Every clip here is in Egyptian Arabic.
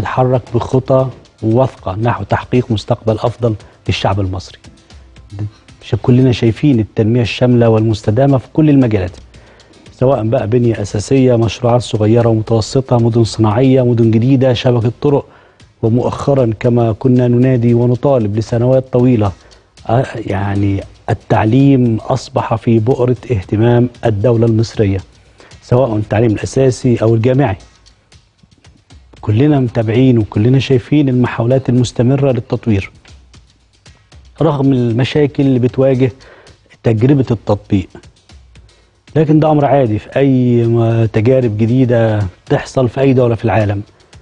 بتتحرك بخطى واثقه نحو تحقيق مستقبل افضل للشعب المصري. عشان كلنا شايفين التنميه الشامله والمستدامه في كل المجالات. سواء بقى بنيه اساسيه، مشروعات صغيره ومتوسطه، مدن صناعيه، مدن جديده، شبكه طرق ومؤخرا كما كنا ننادي ونطالب لسنوات طويله آه، يعني التعليم اصبح في بؤره اهتمام الدوله المصريه سواء التعليم الاساسي او الجامعي. كلنا متابعين وكلنا شايفين المحاولات المستمره للتطوير. رغم المشاكل اللي بتواجه تجربه التطبيق. لكن ده امر عادي في اي م- تجارب جديده تحصل في اي دوله في العالم.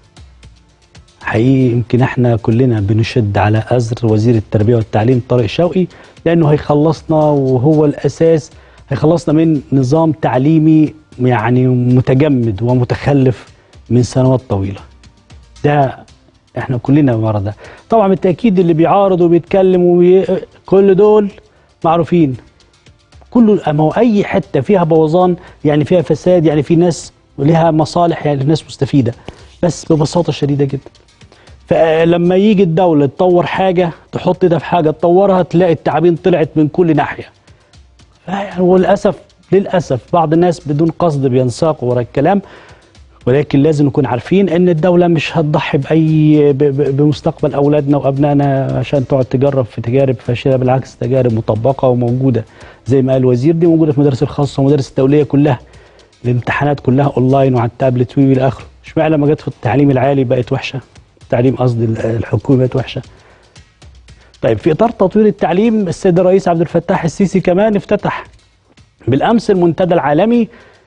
حقيقي يمكن احنا كلنا بنشد على ازر وزير التربيه والتعليم طارق شوقي لانه هيخلصنا وهو الاساس هيخلصنا من نظام تعليمي يعني متجمد ومتخلف من سنوات طويله. ده احنا كلنا ورا ده. طبعا بالتاكيد اللي بيعارض وبيتكلم وبي... كل دول معروفين. كله ما هو اي حته فيها بوظان يعني فيها فساد يعني في ناس ولها مصالح يعني ناس مستفيده بس ببساطه شديده جدا. فلما يجي الدولة تطور حاجة تحط ده في حاجة تطورها تلاقي التعابين طلعت من كل ناحية يعني وللأسف للأسف بعض الناس بدون قصد بينساقوا ورا الكلام ولكن لازم نكون عارفين ان الدولة مش هتضحي بأي ب- ب- بمستقبل أولادنا وأبنائنا عشان تقعد تجرب في تجارب فاشلة بالعكس تجارب مطبقة وموجودة زي ما قال الوزير دي موجودة في المدارس الخاصة ومدارس الدولية كلها الامتحانات كلها اونلاين وعلى التابلت وي الى اخره اشمعنى لما جت في التعليم العالي بقت وحشه التعليم قصدي الحكومي بقت وحشه طيب في اطار تطوير التعليم السيد الرئيس عبد الفتاح السيسي كمان افتتح بالامس المنتدى العالمي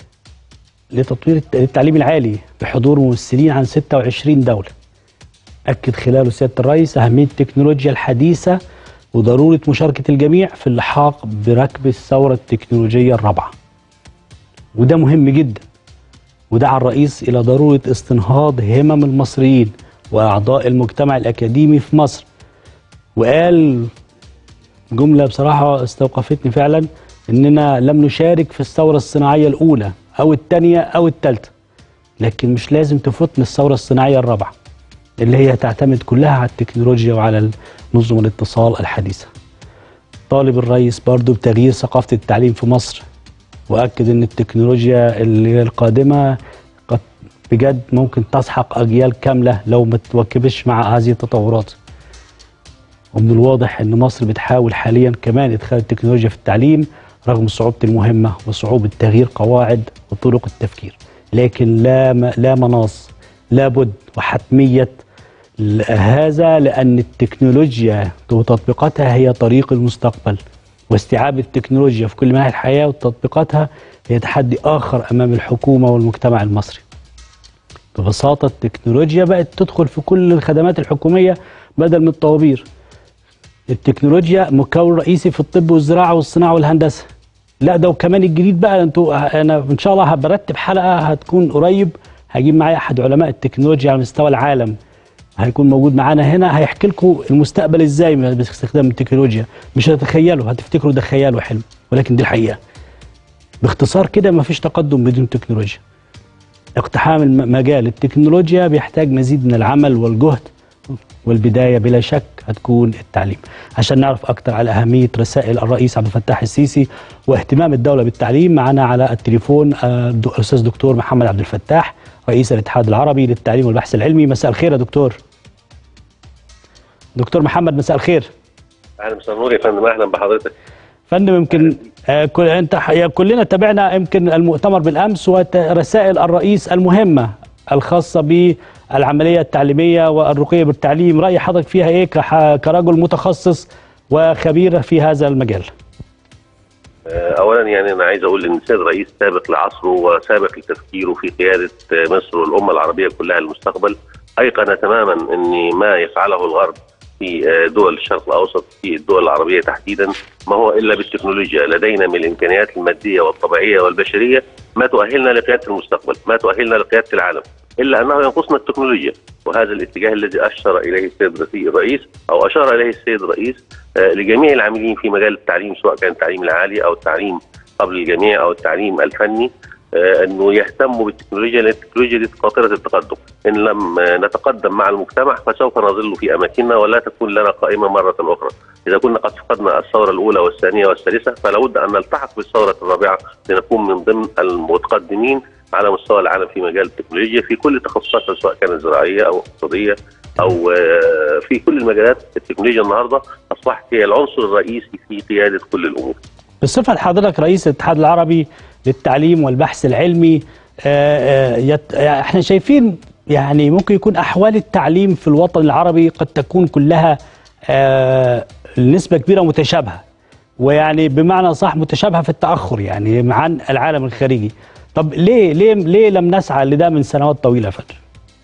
لتطوير الت- التعليم العالي بحضور ممثلين عن 26 دوله اكد خلاله سياده الرئيس اهميه التكنولوجيا الحديثه وضروره مشاركه الجميع في اللحاق بركب الثوره التكنولوجيه الرابعه وده مهم جدا ودعا الرئيس إلى ضرورة استنهاض همم المصريين وأعضاء المجتمع الأكاديمي في مصر وقال جملة بصراحة استوقفتني فعلا إننا لم نشارك في الثورة الصناعية الأولى أو الثانية أو الثالثة لكن مش لازم تفوتنا الثورة الصناعية الرابعة اللي هي تعتمد كلها على التكنولوجيا وعلى نظم الاتصال الحديثة طالب الرئيس برضو بتغيير ثقافة التعليم في مصر واكد ان التكنولوجيا اللي هي القادمه قد بجد ممكن تسحق اجيال كامله لو ما تواكبش مع هذه التطورات ومن الواضح ان مصر بتحاول حاليا كمان ادخال التكنولوجيا في التعليم رغم صعوبه المهمه وصعوبه تغيير قواعد وطرق التفكير لكن لا م- لا مناص لابد وحتميه ل- هذا لان التكنولوجيا وتطبيقاتها هي طريق المستقبل واستيعاب التكنولوجيا في كل مناحي الحياه وتطبيقاتها هي تحدي اخر امام الحكومه والمجتمع المصري. ببساطه التكنولوجيا بقت تدخل في كل الخدمات الحكوميه بدل من الطوابير. التكنولوجيا مكون رئيسي في الطب والزراعه والصناعه والهندسه. لا ده وكمان الجديد بقى انتوا انا ان شاء الله برتب حلقه هتكون قريب هجيب معايا احد علماء التكنولوجيا على مستوى العالم هيكون موجود معانا هنا هيحكي لكم المستقبل ازاي باستخدام التكنولوجيا مش هتتخيلوا هتفتكروا ده خيال وحلم ولكن دي الحقيقه باختصار كده ما فيش تقدم بدون تكنولوجيا اقتحام الم- مجال التكنولوجيا بيحتاج مزيد من العمل والجهد والبدايه بلا شك هتكون التعليم عشان نعرف اكتر على اهميه رسائل الرئيس عبد الفتاح السيسي واهتمام الدوله بالتعليم معنا على التليفون آه، دو- الاستاذ دكتور محمد عبد الفتاح رئيس الاتحاد العربي للتعليم والبحث العلمي مساء الخير يا دكتور دكتور محمد مساء الخير اهلا مساء النور يا فندم اهلا بحضرتك فندم يمكن آه كل انت ح- يا كلنا تابعنا يمكن المؤتمر بالامس ورسائل الرئيس المهمه الخاصه بالعمليه التعليميه والرقيه بالتعليم راي حضرتك فيها ايه كح- كرجل متخصص وخبير في هذا المجال آه، اولا يعني انا عايز اقول ان السيد الرئيس سابق لعصره وسابق لتفكيره في قياده آه، مصر والامه العربيه كلها المستقبل ايقن تماما ان ما يفعله الغرب في آه، دول الشرق الاوسط في الدول العربيه تحديدا ما هو الا بالتكنولوجيا لدينا من الامكانيات الماديه والطبيعيه والبشريه ما تؤهلنا لقياده المستقبل ما تؤهلنا لقياده العالم الا انه ينقصنا التكنولوجيا وهذا الاتجاه الذي اشار اليه السيد الرئيس او اشار اليه السيد الرئيس آه، لجميع العاملين في مجال التعليم سواء كان التعليم العالي او التعليم قبل الجميع او التعليم الفني آه، انه يهتموا بالتكنولوجيا لان التكنولوجيا دي قاطره التقدم ان لم آه، نتقدم مع المجتمع فسوف نظل في اماكننا ولا تكون لنا قائمه مره اخرى اذا كنا قد فقدنا الثوره الاولى والثانيه والثالثه فلا بد ان نلتحق بالثوره الرابعه لنكون من ضمن المتقدمين على مستوى العالم في مجال التكنولوجيا في كل تخصصاتها سواء كانت زراعيه او اقتصاديه او آه، في كل المجالات التكنولوجيا النهارده اصبحت هي العنصر الرئيسي في قياده كل الامور. بصفة حضرتك رئيس الاتحاد العربي للتعليم والبحث العلمي آه، آه، يت- احنا شايفين يعني ممكن يكون احوال التعليم في الوطن العربي قد تكون كلها آه، نسبة كبيرة متشابهة ويعني بمعنى صح متشابهة في التأخر يعني عن العالم الخارجي طب ليه ليه ليه لم نسعى لده من سنوات طويلة يا فندم؟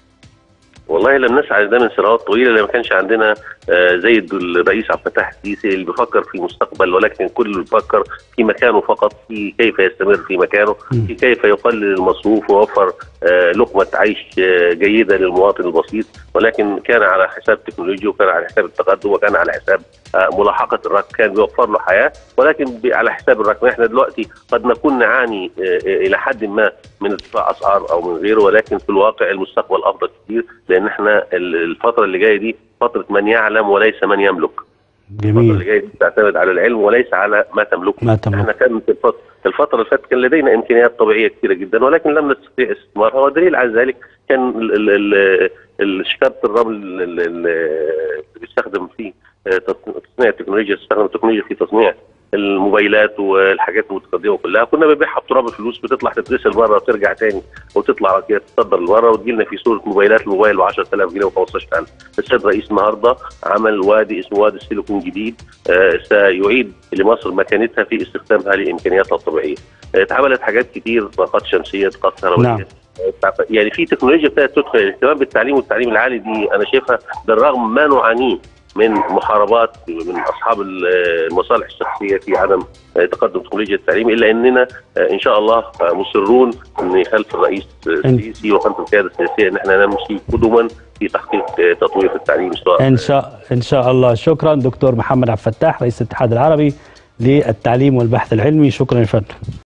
والله لم نسعى لده من سنوات طويله لما كانش عندنا آه، زي الرئيس عبد الفتاح السيسي اللي بيفكر في مستقبل ولكن كله بيفكر في مكانه فقط في كيف يستمر في مكانه مم. في كيف يقلل المصروف ويوفر آه، لقمه عيش آه، جيده للمواطن البسيط ولكن كان على حساب تكنولوجيا وكان على حساب التقدم وكان على حساب آه، ملاحقه الركب كان بيوفر له حياه ولكن ب- على حساب الركب احنا دلوقتي قد نكون نعاني آه، آه، الى حد ما من ارتفاع اسعار او من غيره ولكن في الواقع المستقبل افضل كتير لان احنا ال- الفتره اللي جايه دي فتره من يعلم وليس من يملك الفتره اللي جميل جايه دي تعتمد على العلم وليس على ما تملكه ما تملك. احنا كان في الفتره الفتره اللي فاتت كان لدينا امكانيات طبيعيه كثيره جدا ولكن لم نستطيع استثمارها والدليل على ذلك كان ال- ال- ال- ال- شكاره الرمل ال- ال- ال- اللي بيستخدم في آه، تصنيع التكنولوجيا تستخدم التكنولوجيا في تصنيع الموبايلات والحاجات المتقدمه كلها كنا بنبيعها بتراب الفلوس بتطلع تتغسل بره وترجع تاني وتطلع بعد كده تتصدر لبره وتجي لنا في صوره موبايلات الموبايل ب 10000 جنيه و15000 السيد رئيس النهارده عمل وادي اسمه وادي السيليكون جديد آه، سيعيد لمصر مكانتها في استخدامها لامكانياتها الطبيعيه. آه، اتعملت حاجات كتير طاقات شمسيه طاقات كهربائيه نعم. آه، يعني في تكنولوجيا ابتدت تدخل الاهتمام بالتعليم والتعليم العالي دي انا شايفها بالرغم ما نعانيه من محاربات من اصحاب ال- المصالح الشخصيه في عدم آه، تقدم تكنولوجيا التعليم الا اننا آه، ان شاء الله آه، مصرون ان خلف الرئيس آه، السيسي وخلف القياده السياسيه ان احنا نمشي قدما في تحقيق آه، تطوير في التعليم سواء ان شاء ان شاء الله شكرا دكتور محمد عبد الفتاح رئيس الاتحاد العربي للتعليم والبحث العلمي شكرا يا فندم